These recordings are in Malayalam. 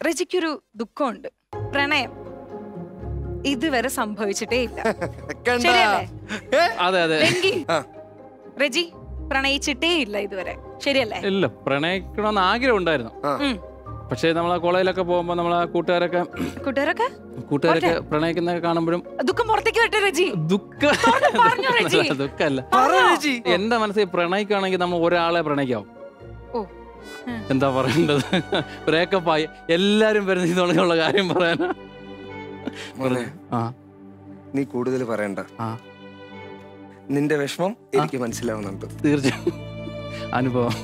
റജിക്കൊരു ദുഃഖമുണ്ട് പ്രണയം ഇതുവരെ സംഭവിച്ചിട്ടേ ഇല്ല കണ്ട ശരിയല്ലേ? അതെ അതെ വെങ്കി ആ. റജി പ്രണയിച്ചിട്ടേ ഇല്ല ഇതുവരെ ശരിയല്ലേ ഇല്ല പ്രണയിക്കണമെന്ന് ആഗ്രഹം ഉണ്ടായിരുന്നു ഉം. പക്ഷേ നമ്മളെ കോളേജിലൊക്കെ പോകുമ്പോൾ നമ്മളെ കൂട്ടുകാരൊക്കെ കൂട്ടുകാരൊക്കെ കൂട്ടുകാരൊക്കെ പ്രണയിക്കുന്നൊക്കെ കാണുമ്പോഴും ദുഃഖം പുറത്തേക്ക് വിട്ടെ റജി ദുഃഖ പറഞ്ഞോ, റെജി. ദുഃഖമല്ല പറ ചേച്ചി എന്റെ മനസ്സിൽ പ്രണയിക്കുകയാണെങ്കിൽ നമ്മൾ ഒരാളെ പ്രണയിക്കാവും ഓ ഉം. എന്താ പറയേണ്ടത് ബ്രേക്കപ്പ് ആയി എല്ലാരും വരുന്ന ഇതുള്ള കാര്യം പറയാനാ മോനെ ആ നീ കൂടുതൽ പറയണ്ട ആ നിന്റെ വിഷമം എനിക്ക് മനസ്സിലാവുന്നുണ്ട് തീർച്ചയായും അനുഭവം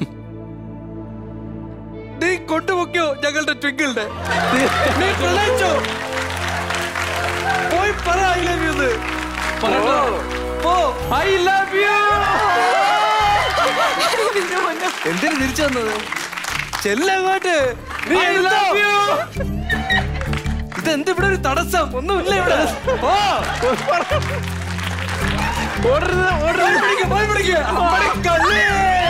നീ കൊണ്ടുപോക്കോ ഞങ്ങളുടെ ട്വിങ്കിളുടെ നീ പ്രണയിച്ചോ പോയി പറ ഐ ലവ് യു പോ ഐ ലവ് യു എന്തിനു തിരിച്ചു വന്നത് ചെല്ലങ്ങോട്ട് നീ I എഴുതോ? love you. ഇതെന്ത് ഇവിടെ ഒരു തടസ്സം ഒന്നുമില്ല ഇവിടെ ഓ ഓടരുത് ഓടരുത് പിടിക്ക്, പോയി പിടിക്ക്. അപ്പടി കള്ളി.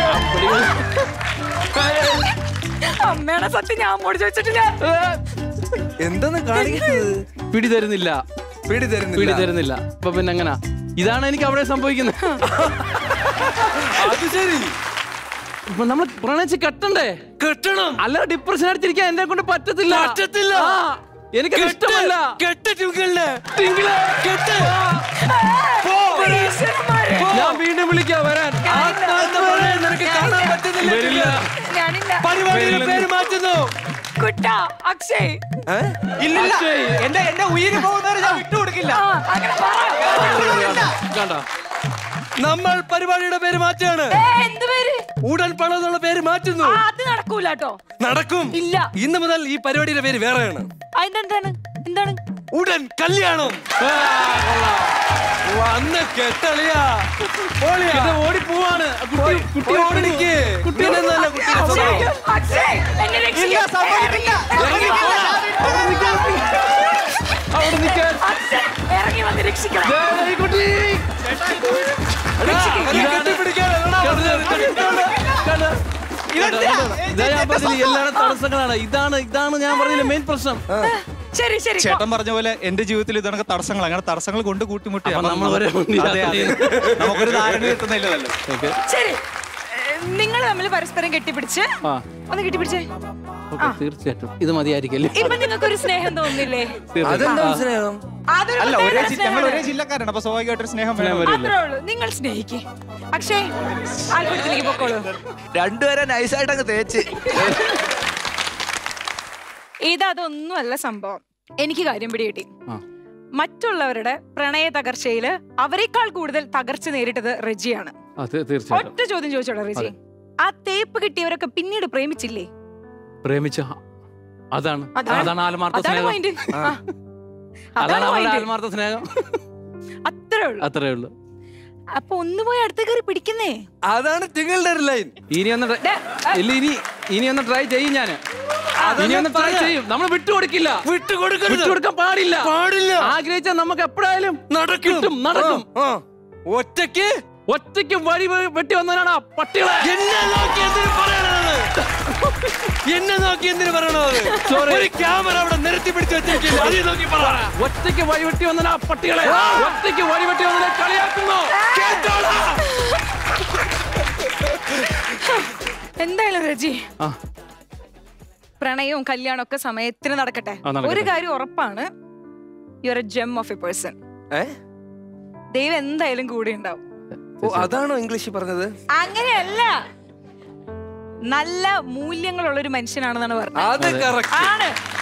അമ്മയുടെ സത്യം ഞാൻ മോടി ചോദിച്ചിട്ടില്ല എന്തെന്ന് കാണിക്കുന്നത് പിടി തരുന്നില്ല പിടി പിടി തരുന്നില്ല തരുന്നില്ല അപ്പൊ പിന്നെ എങ്ങനാ ഇതാണ് എനിക്ക് അവിടെ സംഭവിക്കുന്നത് അത് ശരി ഇപ്പൊ നമ്മൾ പ്രണയിച്ച് കെട്ടണ്ടേ കെട്ടണം അല്ല ഡിപ്രഷൻ അടിച്ചിരിക്കാൻ എന്നെ കൊണ്ട് പറ്റത്തില്ല പറ്റത്തില്ല. ആ, എനിക്ക് ഇഷ്ടമല്ല കെട്ട് ട്വിങ്കിളിനെ ടിങ്കിളെ, കെട്ട് പോ. ഈശ്വരന്മാരെ. ഞാൻ വീണ്ടും വിളിക്കാം വരാൻ ആത്മാർത്ഥമായി നിനക്ക് കാണാൻ പറ്റുന്നില്ല വരില്ല ഞാനില്ല പരിപാടിയുടെ പേര് മാറ്റുന്നു കുട്ട അക്ഷയ് ഏ? ഇല്ലില്ല അക്ഷയ്. എന്റെ എന്റെ ഉയിര് പോകുന്നവരെ ഞാൻ വിട്ടുകൊടുക്കില്ല ആ, അങ്ങനെ പറ. കണ്ട നമ്മൾ പരിപാടിയുടെ പേര് മാറ്റാണ് ഏ, എന്ത് പേര് ഉടൻ പണം എന്നുള്ള പേര് മാറ്റുന്നു ആ, അത് നടക്കൂല കേട്ടോ നടക്കും ഇല്ല. ഇന്ന് മുതൽ ഈ പരിപാടിയുടെ പേര് വേറെയാണ് അതിനെന്താണ് എന്താണ് ഉടൻ കല്യാണം വന്ന് കെട്ടളിയാ പോളിയാ. ഇത് ഓടി പോവാണ് കുട്ടി കുട്ടി പോയി ഓടി പിടിക്ക്. ഇങ്ങനെയൊന്നുമല്ല കുട്ടിയുടെ അക്ഷയ്, സ്വഭാവം. അക്ഷയ്, എന്നെ രക്ഷിക്ക്. ഇല്ല, സമ്മതിക്കില്ല. ഇറങ്ങി വാ. അവിടെ നിൽക്കാൻ അക്ഷയ്, ഇറങ്ങി വന്ന് രക്ഷിക്കണം ദേ, ഈ കുട്ടി എടാ, എന്നെ കെട്ടിപ്പിടിക്കാൻ എടാ, കണ്ടോ? ഇതാ ഞാൻ പറഞ്ഞില്ലേ എല്ലാവരും തടസ്സങ്ങളാണ് ഇതാണ് ഇതാണ് ഞാൻ പറഞ്ഞില്ല മെയിൻ പ്രശ്നം ശരി ശരി ചേട്ടൻ പറഞ്ഞ പോലെ എന്റെ ജീവിതത്തിൽ ഇതൊക്കെ തടസ്സങ്ങൾ അങ്ങനെ തടസ്സങ്ങൾ കൊണ്ട് കൂട്ടിമുട്ടി അപ്പൊ അപ്പൊ നമ്മൾ ഒരേ നമുക്ക് മുന്നിൽ അതെ, അതെ. നമുക്കൊരു ധാരണ എത്തുന്നില്ലല്ലോ ഓക്കെ ശരി നിങ്ങൾ തമ്മിൽ പരസ്പരം കെട്ടിപ്പിടിച്ച് ആ ഒന്ന് കെട്ടിപ്പിടിച്ചേ ഓക്കെ തീർച്ചയായിട്ടും ഇത് മതിയായിരിക്കല്ലേ ഇപ്പൊ നിങ്ങൾക്ക് ഒരു സ്നേഹം തോന്നുന്നില്ലേ അതെന്താ സ്നേഹം അതൊരു അല്ല ഒരേ പ്രത്യേക ജി- ഞങ്ങൾ ഒരേ സ്നേഹമാണ്. ജില്ലക്കാരാണ് അപ്പൊ സ്വാഭാവികമായിട്ടൊരു സ്നേഹം സ്നേഹം വേണം വരില്ല അത്രേ ഉള്ളൂ നിങ്ങൾ സ്നേഹിക്കേ അക്ഷയ് ആൽക്കൂട്ടത്തിലേക്ക് പൊക്കോളൂ രണ്ടുപേരെ നൈസായിട്ട് അങ്ങ് തേച്ച് ഇത് അതൊന്നുമല്ല സംഭവം എനിക്ക് കാര്യം പിടി കിട്ടി ആ. മറ്റുള്ളവരുടെ പ്രണയ തകർച്ചയില് അവരെക്കാൾ കൂടുതൽ തകർച്ച നേരിട്ടത് റെജിയാണ് ആ തീ- തീർച്ചയായിട്ടും ഒറ്റ ചോദ്യം ചോദിച്ചോളൂ റെജി ആ തേപ്പ് കിട്ടിയവരൊക്കെ പിന്നീട് പ്രേമിച്ചില്ലേ പ്രേമിച്ച അതാണ് അതാണ്- അതാണ് ആത്മാർത്ഥ അതാണ് സ്നേഹം പോയിന്റ് അതാണ് അതാണ് അവരുടെ point. ആത്മാർത്ഥ സ്നേഹം അത്രേ ഉള്ളൂ അത്രേ ഉള്ളൂ അപ്പൊ ഒന്ന് പോയി അടുത്ത കയറി പിടിക്കുന്നേ അതാണ് നിങ്ങളുടെ ഒരു ലൈൻ ഇനി ഒന്ന് try- ഇല്ല ഇനി ഇനി ഒന്ന് ട്രൈ ചെയ്യും ഞാന് ഇനി ഒന്ന് ട്രൈ ചെയ്യും നമ്മൾ വിട്ടുകൊടുക്കില്ല വിട്ടുകൊടുക്കരുത് വിട്ടുകൊടുക്കാൻ പാടില്ല പാടില്ല ആഗ്രഹിച്ചാൽ നമുക്ക് എപ്പോഴായാലും നടക്കും കിട്ടും, നടക്കും. ആ, ആ. ഒറ്റയ്ക്ക് ഒറ്റയ്ക്ക് വഴി വെ- വെട്ടി വന്നവനാണ് ആ പട്ടികളെ എന്നെ നോക്കി എന്തിനു പറയണത് എന്നെ നോക്കി എന്തിനു പറയണത് Sorry. ഒരു ക്യാമറ അവിടെ നിരത്തി പിടിച്ച് വെച്ചിരിക്കില്ല അതിൽ നോക്കി പറ ഒറ്റയ്ക്ക് വഴി വെട്ടി വന്നവനാ ആ പട്ടികളെ ഒറ്റയ്ക്ക് വഴി വെട്ടി വന്നവനെ കളിയാക്കുന്നു കേട്ടോളാ എന്തായാലും റെജി ആ പ്രണയവും കല്യാണവും ഒക്കെ സമയത്തിന് നടക്കട്ടെ ആ, നടക്കട്ടെ. ഒരു കാര്യം ഉറപ്പാണ് you are a gem of a person ഏ? ദൈവം എന്തായാലും കൂടെ ഉണ്ടാവും ഓ അതാണോ ഇംഗ്ലീഷിൽ പറഞ്ഞത് അങ്ങനെയല്ല നല്ല മൂല്യങ്ങളുള്ള ഒരു മനുഷ്യനാണെന്നാണ് പറഞ്ഞത് അത് കറക്റ്റ് ആണ്